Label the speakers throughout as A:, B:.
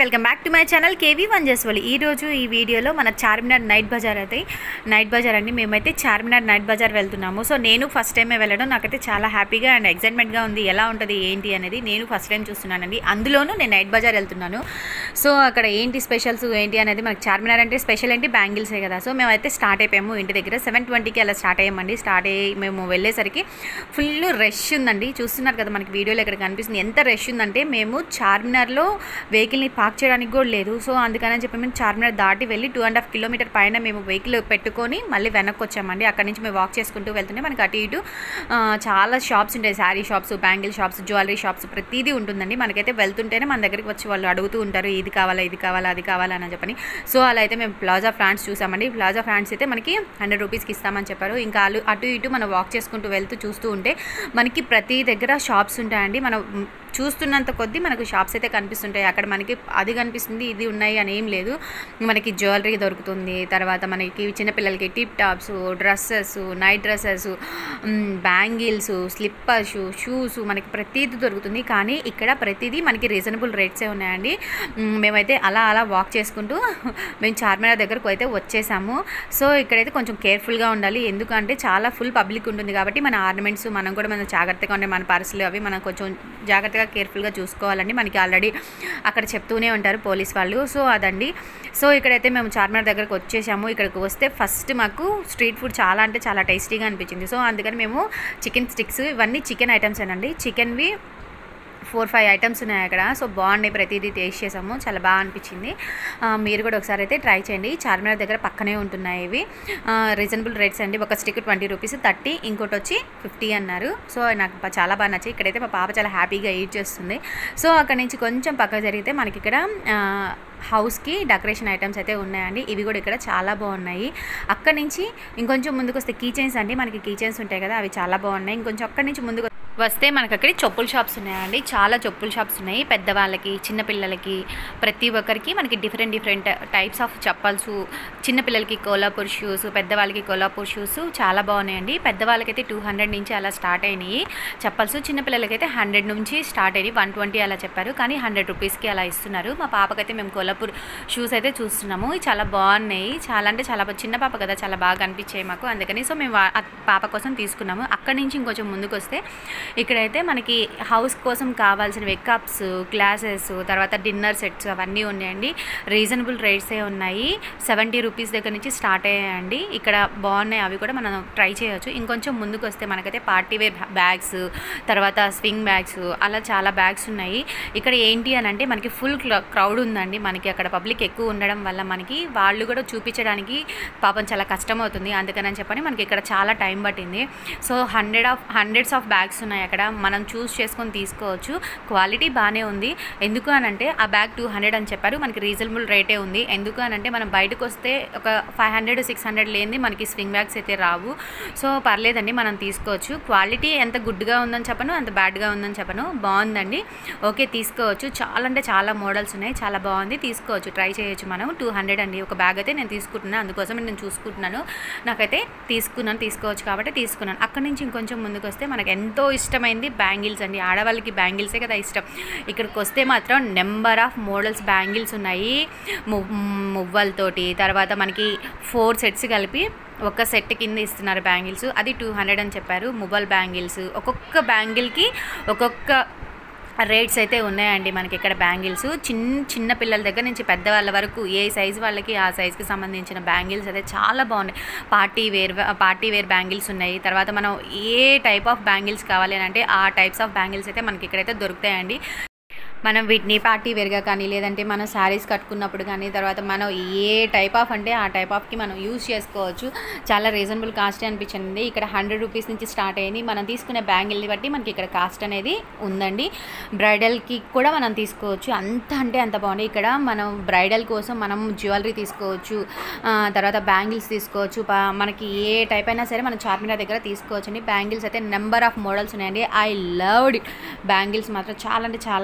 A: welcome back to my channel KV one Jaswal ఈ రోజు ఈ వీడియోలో మన చార్మినార్ నైట్ బజార్ అయితే నైట్ బజార్ అండి మేమైతే చార్మినార్ నైట్ బజార్ వెళ్తున్నాము సో నేను ఫస్ట్ టైమే వెళ్ళడం నాకైతే చాలా హ్యాపీగా అండ్ ఎక్సైట్మెంట్గా ఉంది ఎలా ఉంటుంది ఏంటి అనేది నేను ఫస్ట్ టైం చూస్తున్నానండి అందులోనూ నేను నైట్ బజార్ వెళ్తున్నాను సో అక్కడ ఏంటి స్పెషల్స్ ఏంటి అనేది మనకి చార్మినార్ అంటే స్పెషల్ ఏంటి బ్యాంగిల్సే కదా సో మేమైతే స్టార్ట్ అయిపోయాము ఇంటి దగ్గర సెవెన్ ట్వంటీకి అలా స్టార్ట్ అయ్యామండి స్టార్ట్ అయ్యి మేము వెళ్ళేసరికి ఫుల్ రష్ ఉందండి చూస్తున్నారు కదా మనకి వీడియోలో ఇక్కడ కనిపిస్తుంది ఎంత రష్ ఉందంటే మేము చార్మినార్లో వెహికల్ని పార్క్ చేయడానికి కూడా లేదు సో అందుకని చెప్పి మేము చార్మినార్ దాటి వెళ్ళి టూ అండ్ హాఫ్ కిలోమీటర్ పైన మేము వెహికల్ పెట్టుకొని మళ్ళీ వెనక్కి వచ్చామండి అక్కడి నుంచి మేము వాక్ చేసుకుంటూ వెళ్తుంటే మనకి అటు ఇటు ఆ, చాలా షాప్స్ ఉంటాయి sari shops bangle shops jewellery shops ప్రతిదీ ఉంటుందండి మనకైతే వెళ్తుంటేనే మన దగ్గరికి వచ్చి వాళ్ళు అడుగుతూ ఉంటారు ఇది కావాలా ఇది కావాలా అది కావాలా అని చెప్పని సో అలా అయితే మేము ప్లాజా ఫ్రాన్స్ చూసామండి ప్లాజా ఫ్రాన్స్ అయితే మనకి హండ్రెడ్ రూపీస్కి ఇస్తామని చెప్పారు ఇంకా అలు అటు ఇటు మనం వాక్ చేసుకుంటూ వెళ్తూ చూస్తూ ఉంటే మనకి ప్రతి దగ్గర షాప్స్ ఉంటాయండి మనం మ్, చూస్తున్నంత కొద్దీ మనకు షాప్స్ అయితే కనిపిస్తుంటాయి అక్కడ మనకి అది కనిపిస్తుంది ఇది ఉన్నాయి అని ఏం లేదు మనకి జ్యువెలరీ దొరుకుతుంది తర్వాత మనకి చిన్నపిల్లలకి tip tops dresses night dresses bangles slippers shoes మనకి ప్రతిదీ దొరుకుతుంది కానీ ఇక్కడ ప్రతిదీ మనకి రీజనబుల్ రేట్సే ఉన్నాయండి మ్, మేమైతే అలా అలా వాక్ చేసుకుంటూ మేము చార్మినార్ దగ్గరకు అయితే వచ్చేసాము సో ఇక్కడైతే కొంచెం కేర్ఫుల్గా ఉండాలి ఎందుకంటే చాలా ఫుల్ పబ్లిక్ ఉంటుంది కాబట్టి మన ఆర్నమెంట్స్ మనం కూడా మనం జాగ్రత్తగా ఉండే మన పర్సులు అవి మనం కొంచెం జాగ్రత్తగా కేర్ఫుల్గా చూసుకోవాలండి మనకి ఆల్రెడీ అక్కడ చెప్తూనే ఉంటారు పోలీస్ వాళ్ళు సో అదండి సో ఇక్కడైతే మేము చార్మినార్ దగ్గరకు వచ్చేసాము ఇక్కడికి వస్తే ఫస్ట్ మాకు స్ట్రీట్ ఫుడ్ చాలా అంటే చాలా టేస్టీగా అనిపించింది సో అందుకని మేము చికెన్ స్టిక్స్ ఇవన్నీ చికెన్ ఐటమ్స్ ఏనండి చికెన్వి ఫోర్ ఫైవ్ ఐటమ్స్ ఉన్నాయి అక్కడ సో బాగున్నాయి ప్రతిదీ టేస్ట్ చేసాము చాలా బాగా అనిపించింది ఆ, మీరు కూడా ఒకసారి అయితే ట్రై చేయండి చార్మినార్ దగ్గర పక్కనే ఉంటున్నాయి ఇవి రీజనబుల్ రేట్స్ అండి ఒక స్టిక్ ట్వంటీ రూపీస్ థర్టీ ఇంకోటి వచ్చి ఫిఫ్టీ అన్నారు సో నాకు ప- చాలా బాగా నచ్చాయి ఇక్కడైతే మా పాప చాలా హ్యాపీగా ఈట్ చేస్తుంది సో అక్కడ నుంచి కొంచెం పక్కకు జరిగితే మనకి ఇక్కడ ఆ, హౌస్కి డెకరేషన్ ఐటమ్స్ అయితే ఉన్నాయండి ఇవి కూడా ఇక్కడ చాలా బాగున్నాయి అక్కడి నుంచి ఇంకొంచెం ముందుకు వస్తే కీ చైన్స్ అండి మనకి కీ చైన్స్ ఉంటాయి కదా అవి చాలా బాగున్నాయి ఇంకొంచెం అక్కడి నుంచి ముందుకు వస్తే మనకి అక్కడ చెప్పుల షాప్స్ ఉన్నాయండి చాలా చెప్పుల షాప్స్ ఉన్నాయి పెద్దవాళ్ళకి చిన్నపిల్లలకి ప్రతి ఒక్కరికి మనకి different different types of chappals చిన్నపిల్లలకి కోలాపూర్ షూస్ పెద్దవాళ్ళకి కోలాపూర్ షూస్ చాలా బాగున్నాయండి పెద్దవాళ్ళకైతే టూ హండ్రెడ్ నుంచి అలా స్టార్ట్ అయినాయి చెప్పల్స్ చిన్నపిల్లలకైతే హండ్రెడ్ నుంచి స్టార్ట్ అయినాయి వన్ ట్వంటీ అలా చెప్పారు కానీ హండ్రెడ్ రూపీస్కి అలా ఇస్తున్నారు మా పాపకైతే మేము కోలాపూర్ షూస్ అయితే చూస్తున్నాము చాలా బాగున్నాయి చాలా అంటే చాలా బా- చిన్న పాప కదా చాలా బాగా అనిపించాయి మాకు అందుకని సో మేము వా- ఆ పాప కోసం తీసుకున్నాము అక్కడి నుంచి ఇంకొంచెం ముందుకు వస్తే ఇక్కడైతే మనకి హౌస్ కోసం కావాల్సినవి కప్స్ గ్లాసెస్ తర్వాత డిన్నర్ సెట్స్ అవన్నీ ఉన్నాయండి రీజనబుల్ రేట్సే ఉన్నాయి సెవెంటీ రూపీస్ దగ్గర నుంచి స్టార్ట్ అయ్యాయండి ఇక్కడ బాగున్నాయి అవి కూడా మనం ట్రై చేయొచ్చు ఇంకొంచెం ముందుకు వస్తే మనకైతే పార్టీ వేర్ బ్యాగ్స్ తర్వాత స్వింగ్ బ్యాగ్స్ అలా చాలా బ్యాగ్స్ ఉన్నాయి ఇక్కడ ఏంటి అని అంటే మనకి ఫుల్ క్రౌడ్ ఉందండి మనకి అక్కడ పబ్లిక్ ఎక్కువ ఉండడం వల్ల మనకి వాళ్ళు కూడా చూపించడానికి పాపం చాలా కష్టం అవుతుంది అందుకని చెప్పని మనకి ఇక్కడ చాలా టైం పట్టింది so hundred of hundreds of bags ఉన్నాయి అక్కడ మనం చూస్ చేసుకొని తీసుకోవచ్చు క్వాలిటీ బాగానే ఉంది ఎందుకు అని అంటే ఆ బ్యాగ్ టూ హండ్రెడ్ అని చెప్పారు మనకి రీజనబుల్ రేటే ఉంది ఎందుకు అని అంటే మనం బయటకు వస్తే ఒక ఫైవ్ హండ్రెడ్ సిక్స్ హండ్రెడ్ లేనిది మనకి స్వింగ్ బ్యాగ్స్ అయితే రావు సో పర్లేదండి మనం తీసుకోవచ్చు క్వాలిటీ ఎంత గుడ్గా ఉందని చెప్పను అంత బ్యాడ్గా ఉందని చెప్పను బాగుందండి ఓకే తీసుకోవచ్చు చాలా అంటే చాలా మోడల్స్ ఉన్నాయి చాలా బాగుంది తీసుకోవచ్చు ట్రై చేయొచ్చు మనం టూ హండ్రెడ్ అండి ఒక బ్యాగ్ అయితే నేను తీసుకుంటున్నాను అందుకోసం నేను చూసుకుంటున్నాను నాకైతే తీసుకున్నాను తీసుకోవచ్చు కాబట్టి తీసుకున్నాను అక్కడి నుంచి ఇంకొంచెం ముందుకు వస్తే మనకు ఎంతో ఇష్టమైంది బ్యాంగిల్స్ అండి ఆడవాళ్ళకి బ్యాంగిల్సే కదా ఇష్టం ఇక్కడికి వస్తే మాత్రం నెంబర్ ఆఫ్ మోడల్స్ బ్యాంగిల్స్ ఉన్నాయి ము- మువ్వలతోటి తర్వాత మనకి ఫోర్ సెట్స్ కలిపి ఒక సెట్ కింద ఇస్తున్నారు బ్యాంగిల్స్ అది టూ హండ్రెడ్ అని చెప్పారు మువ్వల్ బ్యాంగిల్స్ ఒక్కొక్క బ్యాంగిల్కి ఒక్కొక్క రేట్స్ అయితే ఉన్నాయండి మనకి ఇక్కడ బ్యాంగిల్స్ చిన్న చిన్న పిల్లల దగ్గర నుంచి పెద్దవాళ్ళ వరకు ఏ సైజు వాళ్ళకి ఆ సైజుకి సంబంధించిన బ్యాంగిల్స్ అయితే చాలా బాగున్నాయి party wear party wear bangles ఉన్నాయి తర్వాత మనం ఏ టైప్ ఆఫ్ బ్యాంగిల్స్ కావాలి అని అంటే ఆ టైప్స్ ఆఫ్ బ్యాంగిల్స్ అయితే మనకి ఇక్కడైతే దొరుకుతాయండి మనం వీటిని పార్టీ వేర్గా కానీ లేదంటే మనం శారీస్ కట్టుకున్నప్పుడు కానీ తర్వాత మనం ఏ టైప్ ఆఫ్ అంటే ఆ టైప్ ఆఫ్కి మనం యూజ్ చేసుకోవచ్చు చాలా రీజనబుల్ కాస్ట్ అనిపించింది ఇక్కడ హండ్రెడ్ రూపీస్ నుంచి స్టార్ట్ అయింది మనం తీసుకునే బ్యాంగిల్ని బట్టి మనకి ఇక్కడ కాస్ట్ అనేది ఉందండి బ్రైడల్కి కూడా మనం తీసుకోవచ్చు అంత అంటే అంత బాగుంది ఇక్కడ మనం బ్రైడల్ కోసం మనం జ్యువెలరీ తీసుకోవచ్చు ఆ, తర్వాత బ్యాంగిల్స్ తీసుకోవచ్చు ప- మనకి ఏ టైప్ అయినా సరే మనం చార్మినార్ దగ్గర తీసుకోవచ్చు అండి బ్యాంగిల్స్ అయితే నెంబర్ ఆఫ్ మోడల్స్ ఉన్నాయండి ఐ లవ్డ్ ఇట్ బ్యాంగిల్స్ మాత్రం చాలా అంటే చాలా బాగున్నాయి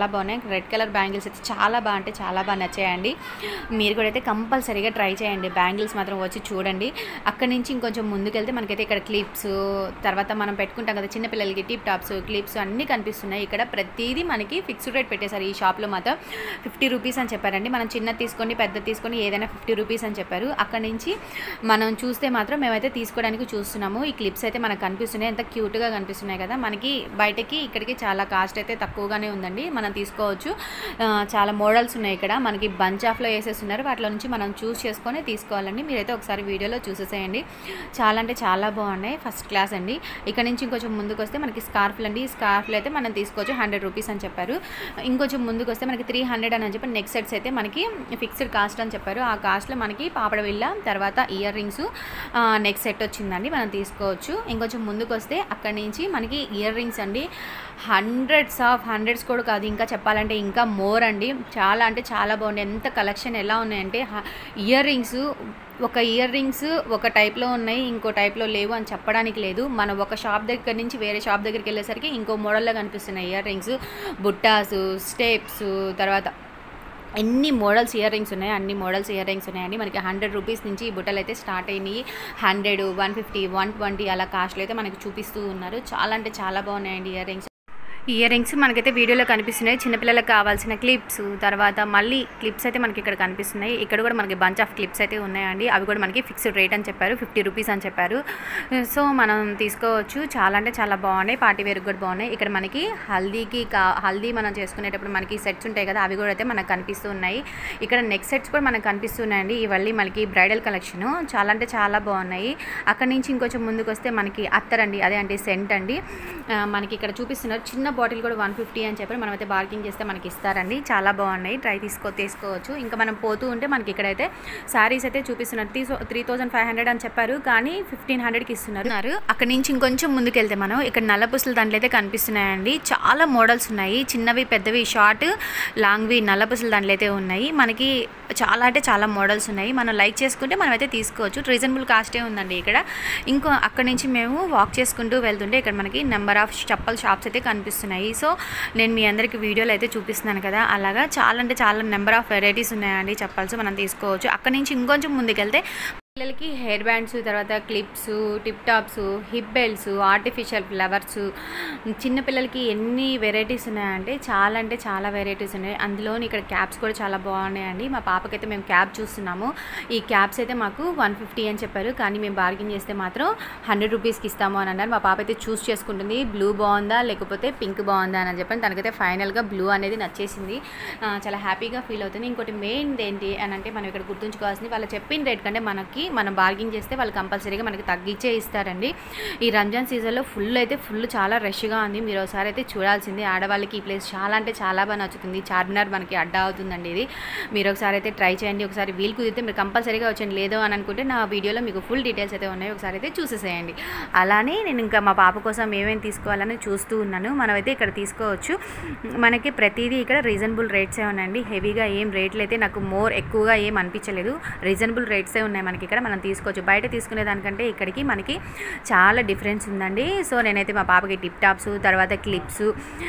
A: రెడ్ కలర్ బ్యాంగిల్స్ అయితే చాలా బాగా అంటే చాలా బాగా నచ్చాయండి మీరు కూడా అయితే కంపల్సరీగా ట్రై చేయండి బ్యాంగిల్స్ మాత్రం వచ్చి చూడండి అక్కడి నుంచి ఇంకొంచెం ముందుకెళ్తే మనకైతే ఇక్కడ క్లిప్స్ తర్వాత మనం పెట్టుకుంటాం కదా చిన్నపిల్లలకి టిప్ టాప్స్ క్లిప్స్ అన్నీ కనిపిస్తున్నాయి ఇక్కడ ప్రతిదీ మనకి ఫిక్స్డ్ రేట్ పెట్టేశారు ఈ షాప్లో మాత్రం ఫిఫ్టీ రూపీస్ అని చెప్పారండి మనం చిన్నది తీసుకొని పెద్ద తీసుకొని ఏదైనా ఫిఫ్టీ రూపీస్ అని చెప్పారు అక్కడ నుంచి మనం చూస్తే మాత్రం మేమైతే తీసుకోవడానికి చూస్తున్నాము ఈ క్లిప్స్ అయితే మనకు కనిపిస్తున్నాయి ఎంత క్యూట్గా కనిపిస్తున్నాయి కదా మనకి బయటకి ఇక్కడికి చాలా కాస్ట్ అయితే తక్కువగానే ఉందండి మనం తీసుకోవచ్చు ఆ, చాలా మోడల్స్ ఉన్నాయి ఇక్కడ మనకి బంచ్ ఆఫ్లో వేసేస్తున్నారు వాటిలో నుంచి మనం చూస్ చేసుకొని తీసుకోవాలండి మీరైతే ఒకసారి వీడియోలో చూసేసేయండి చాలా అంటే చాలా బాగున్నాయి ఫస్ట్ క్లాస్ అండి ఇక్కడ నుంచి ఇంకొంచెం ముందుకు వస్తే మనకి స్కార్ఫ్లు అండి ఈ స్కార్ఫ్లు అయితే మనం తీసుకోవచ్చు హండ్రెడ్ రూపీస్ అని చెప్పారు ఇంకొంచెం ముందుకు వస్తే మనకి త్రీ హండ్రెడ్ అని చెప్పి నెక్ సెట్స్ అయితే మనకి ఫిక్స్డ్ కాస్ట్ అని చెప్పారు ఆ కాస్ట్లో మనకి పాపడ విల్ల తర్వాత ఇయర్ రింగ్స్ నెక్ సెట్ వచ్చిందండి మనం తీసుకోవచ్చు ఇంకొంచెం ముందుకు వస్తే అక్కడి నుంచి మనకి ఇయర్ రింగ్స్ అండి హండ్రెడ్స్ ఆఫ్ హండ్రెడ్స్ కూడా కాదు ఇంకా చెప్పాలంటే ఇంకా మోర్ అండి చాలా అంటే చాలా బాగుంది ఎంత కలెక్షన్ ఎలా ఉన్నాయంటే ఇయర్ రింగ్స్ ఒక ఇయర్ రింగ్స్ ఒక టైప్లో ఉన్నాయి ఇంకో టైప్లో లేవు అని చెప్పడానికి లేదు మనం ఒక షాప్ దగ్గర నుంచి వేరే షాప్ దగ్గరికి వెళ్ళేసరికి ఇంకో మోడల్లో కనిపిస్తున్నాయి ఇయర్ రింగ్స్ బుట్టాస్ స్టెప్స్ తర్వాత ఎన్ని మోడల్స్ ఇయర్ రింగ్స్ ఉన్నాయి అన్ని మోడల్స్ ఇయర్ రింగ్స్ ఉన్నాయండి మనకి హండ్రెడ్ రూపీస్ నుంచి ఈ బుట్టలు అయితే స్టార్ట్ అయినాయి hundred one fifty one twenty అలా కాస్ట్లు అయితే మనకి చూపిస్తూ ఉన్నారు చాలా అంటే చాలా బాగున్నాయండి ఇయర్ రింగ్స్ ఇయర్ రింగ్స్ మనకైతే వీడియోలో కనిపిస్తున్నాయి చిన్నపిల్లలకు కావాల్సిన క్లిప్స్ తర్వాత మళ్ళీ క్లిప్స్ అయితే మనకి ఇక్కడ కనిపిస్తున్నాయి ఇక్కడ కూడా మనకి బంచ్ ఆఫ్ క్లిప్స్ అయితే ఉన్నాయండి అవి కూడా మనకి ఫిక్స్డ్ రేట్ అని చెప్పారు ఫిఫ్టీ రూపీస్ అని చెప్పారు సో మనం తీసుకోవచ్చు చాలా అంటే చాలా బాగున్నాయి పార్టీ వేర్ కూడా బాగున్నాయి ఇక్కడ మనకి హల్దీకి కా హల్దీ మనం చేసుకునేటప్పుడు మనకి సెట్స్ ఉంటాయి కదా అవి కూడా అయితే మనకు కనిపిస్తూ ఉన్నాయి ఇక్కడ నెక్ సెట్స్ కూడా మనకు కనిపిస్తున్నాయండి ఇవన్నీ మనకి బ్రైడల్ కలెక్షన్ చాలా అంటే చాలా బాగున్నాయి అక్కడ నుంచి ఇంకొంచెం ముందుకు వస్తే మనకి అత్తర్ అండి అదే అంటే సెంట్ అండి ఆ, మనకి ఇక్కడ చూపిస్తున్నారు చిన్న బాటిల్ కూడా వన్ ఫిఫ్టీ అని చెప్పి మనం అయితే బార్గింగ్ చేస్తే మనకి ఇస్తారండి చాలా బాగున్నాయి ట్రై తీసుకో తీసుకోవచ్చు ఇంకా మనం పోతూ ఉంటే మనకి ఇక్కడైతే శారీస్ అయితే చూపిస్తున్నారు three three thousand five hundred అని చెప్పారు కానీ ఫిఫ్టీన్ హండ్రెడ్కి ఇస్తున్నారు అక్కడ నుంచి ఇంకొంచెం ముందుకు వెళ్తే మనం ఇక్కడ నల్ల పుసలు దాంట్లో అయితే కనిపిస్తున్నాయండి చాలా మోడల్స్ ఉన్నాయి చిన్నవి పెద్దవి షార్ట్ లాంగ్వి నల్ల పుసలు దాంట్లో అయితే ఉన్నాయి మనకి చాలా అంటే చాలా మోడల్స్ ఉన్నాయి మనం లైక్ చేసుకుంటే మనం అయితే తీసుకోవచ్చు రీజనబుల్ కాస్టే ఉందండి ఇక్కడ ఇంకో అక్కడ నుంచి మేము వాక్ చేసుకుంటూ వెళ్తుంటే ఇక్కడ మనకి నెంబర్ ఆఫ్ చప్పల్ షాప్స్ అయితే కనిపిస్తున్నాయి సో నేను మీ అందరికి వీడియోలు అయితే చూపిస్తున్నాను కదా అలాగా చాలా అంటే చాలా నెంబర్ ఆఫ్ వెరైటీస్ ఉన్నాయండి చెప్పల్స్ మనం తీసుకోవచ్చు అక్కడ నుంచి ఇంకొంచెం ముందుకెళ్తే పిల్లలకి హెయిర్ బ్యాండ్స్ తర్వాత clips tip tops hip belts artificial flowers చిన్నపిల్లలకి ఎన్ని వెరైటీస్ ఉన్నాయంటే చాలా అంటే చాలా వెరైటీస్ ఉన్నాయి అందులో ఇక్కడ క్యాప్స్ కూడా చాలా బాగున్నాయండి మా పాపకైతే మేము క్యాప్ చూస్తున్నాము ఈ క్యాప్స్ అయితే మాకు వన్ ఫిఫ్టీ అని చెప్పారు కానీ మేము బార్గెన్ చేస్తే మాత్రం హండ్రెడ్ రూపీస్కి ఇస్తాము అని అన్నారు మా పాప అయితే చూస్ చేసుకుంటుంది బ్లూ బాగుందా లేకపోతే పింక్ బాగుందా అని చెప్పని తనకైతే ఫైనల్గా బ్లూ అనేది నచ్చేసింది ఆ, చాలా హ్యాపీగా ఫీల్ అవుతుంది ఇంకోటి మెయిన్ ఏంటి అని అంటే మనం ఇక్కడ గుర్తుంచుకోవాల్సింది వాళ్ళు చెప్పిన రేట్ కంటే మనకి మనం బార్గింగ్ చేస్తే వాళ్ళు కంపల్సరీగా మనకి తగ్గించే ఇస్తారండి ఈ రంజాన్ సీజన్లో ఫుల్ అయితే ఫుల్ చాలా రష్గా ఉంది మీరు ఒకసారి అయితే చూడాల్సింది ఆడవాళ్ళకి ఈ ప్లేస్ చాలా అంటే చాలా బాగా నచ్చుతుంది చార్మినార్ మనకి అడ్డా అవుతుందండి ఇది మీరు ఒకసారి అయితే ట్రై చేయండి ఒకసారి వీలు కుదిరితే మీరు కంపల్సరీగా వచ్చండి లేదో అని అనుకుంటే నా వీడియోలో మీకు ఫుల్ డీటెయిల్స్ అయితే ఉన్నాయి ఒకసారి అయితే చూసేసేయండి అలానే నేను ఇంకా మా పాప కోసం ఏమేమి తీసుకోవాలని చూస్తూ ఉన్నాను మనమైతే ఇక్కడ తీసుకోవచ్చు మనకి ప్రతిదీ ఇక్కడ రీజనబుల్ రేట్సే ఉన్నాయండి హెవీగా ఏం రేట్లు అయితే నాకు మోర్ ఎక్కువగా ఏం అనిపించలేదు రీజనబుల్ రేట్సే ఉన్నాయి మనకి ఇక్కడ మనం తీసుకోవచ్చు బయట తీసుకునే దానికంటే ఇక్కడికి మనకి చాలా డిఫరెన్స్ ఉందండి సో నేనైతే మా పాపకి టిప్ టాప్స్ తర్వాత క్లిప్స్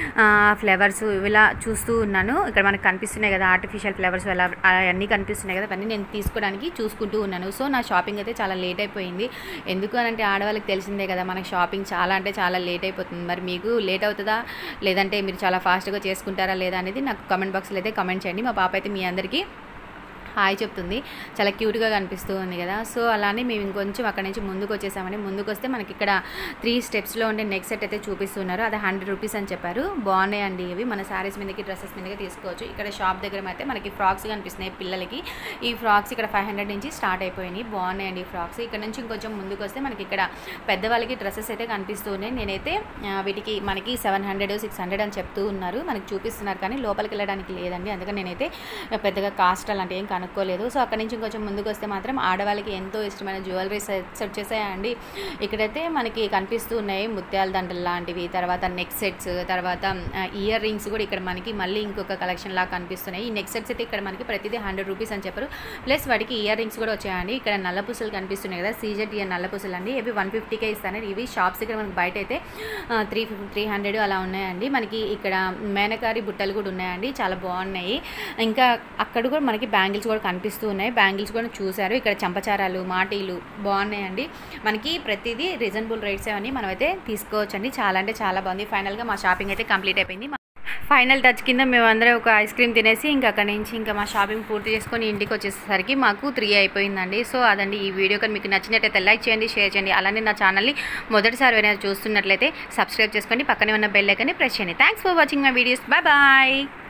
A: ఫ్లవర్స్ ఇలా చూస్తూ ఉన్నాను ఇక్కడ మనకు కనిపిస్తున్నాయి కదా ఆర్టిఫిషియల్ ఫ్లవర్స్ అలా అవన్నీ కనిపిస్తున్నాయి కదా అవన్నీ నేను తీసుకోవడానికి చూసుకుంటూ ఉన్నాను సో నా షాపింగ్ అయితే చాలా లేట్ అయిపోయింది ఎందుకు అని అంటే ఆడవాళ్ళకి తెలిసిందే కదా మనకి షాపింగ్ చాలా అంటే చాలా లేట్ అయిపోతుంది మరి మీకు లేట్ అవుతుందా లేదంటే మీరు చాలా ఫాస్ట్గా చేసుకుంటారా లేదా అనేది నాకు కామెంట్ బాక్స్లో అయితే కామెంట్ చేయండి మా పాప అయితే మీ అందరికీ హాయ్ చెప్తుంది చాలా క్యూట్గా కనిపిస్తూ ఉంది కదా సో అలానే మేము ఇంకొంచెం అక్కడ నుంచి ముందుకు వచ్చేసామని ముందుకు వస్తే మనకి ఇక్కడ త్రీ స్టెప్స్లో ఉండే నెక్ సెట్ అయితే చూపిస్తున్నారు అది హండ్రెడ్ రూపీస్ అని చెప్పారు బాగున్నాయండి ఇవి మన శారీస్ మీదకి డ్రెస్సెస్ మీదకి తీసుకోవచ్చు ఇక్కడ షాప్ దగ్గర అయితే మనకి ఫ్రాక్స్ కనిపిస్తున్నాయి పిల్లలకి ఈ ఫ్రాక్స్ ఇక్కడ ఫైవ్ హండ్రెడ్ నుంచి స్టార్ట్ అయిపోయినాయి బాగున్నాయండి ఈ ఫ్రాక్స్ ఇక్కడ నుంచి ఇంకొంచెం ముందుకు వస్తే మనకి ఇక్కడ పెద్దవాళ్ళకి డ్రెస్సెస్ అయితే కనిపిస్తూ ఉన్నాయి నేనైతే ఆ, వీటికి మనకి సెవెన్ హండ్రెడ్ సిక్స్ హండ్రెడ్ అని చెప్తూ ఉన్నారు మనకి చూపిస్తున్నారు కానీ లోపలికి వెళ్ళడానికి లేదండి అందుకని నేనైతే పెద్దగా కాస్ట్ అలాంటి ఏం కనుక్కోలేదు కనుక్కోలేదు సో అక్కడ నుంచి ఇంకొంచెం ముందుకు వస్తే మాత్రం ఆడవాళ్ళకి ఎంతో ఇష్టమైన జ్యువెలరీ సెట్స్ వచ్చేసాయండి ఇక్కడైతే మనకి కనిపిస్తూ ఉన్నాయి ముత్యాల దండలు లాంటివి తర్వాత నెక్ సెట్స్ తర్వాత ఇయర్ రింగ్స్ కూడా ఇక్కడ మనకి మళ్ళీ ఇంకొక కలెక్షన్ లాగా కనిపిస్తున్నాయి ఈ నెక్ సెట్స్ అయితే ఇక్కడ మనకి ప్రతిదీ హండ్రెడ్ రూపీస్ అని చెప్పారు ప్లస్ వాటికి ఇయర్ రింగ్స్ కూడా వచ్చాయండి ఇక్కడ నల్ల పూసలు కనిపిస్తున్నాయి కదా సీజెడ్ ఇయర్ నల్ల పూసలు అండి ఇవి వన్ ఫిఫ్టీకే ఇస్తాను ఇవి షాప్స్ ఇక్కడ మనకి బయట అయితే త్రీ ఫిఫ్టీ త్రీ హండ్రెడ్ అలా ఉన్నాయండి మనకి ఇక్కడ మేనకారి బుట్టలు కూడా ఉన్నాయండి చాలా బాగున్నాయి ఇంకా అక్కడ కూడా మనకి బ్యాంగిల్స్ కూడా కనిపిస్తూ ఉన్నాయి బ్యాంగిల్స్ కూడా చూశారు ఇక్కడ చంపచారాలు మాటీలు బాగున్నాయండి మనకి ప్రతిదీ రీజనబుల్ రేట్స్ అవన్నీ మనం అయితే తీసుకోవచ్చండి చాలా అంటే చాలా బాగుంది ఫైనల్గా మా షాపింగ్ అయితే కంప్లీట్ అయిపోయింది ఫైనల్ టచ్ కింద మేమందరం ఒక ఐస్ క్రీమ్ తినేసి ఇంకా అక్కడి నుంచి ఇంకా మా షాపింగ్ పూర్తి చేసుకొని ఇంటికి వచ్చేసరికి మాకు త్రీ అయిపోయిందండి సో అదండి ఈ వీడియో కానీ మీకు నచ్చినట్టయితే లైక్ చేయండి షేర్ చేయండి అలానే నా ఛానల్ని మొదటిసారి ఏమైనా చూస్తున్నట్లయితే సబ్స్క్రైబ్ చేసుకోండి పక్కనే ఉన్న బెల్ ఐకన్ని ప్రెస్ చేయండి thanks for watching my videos bye bye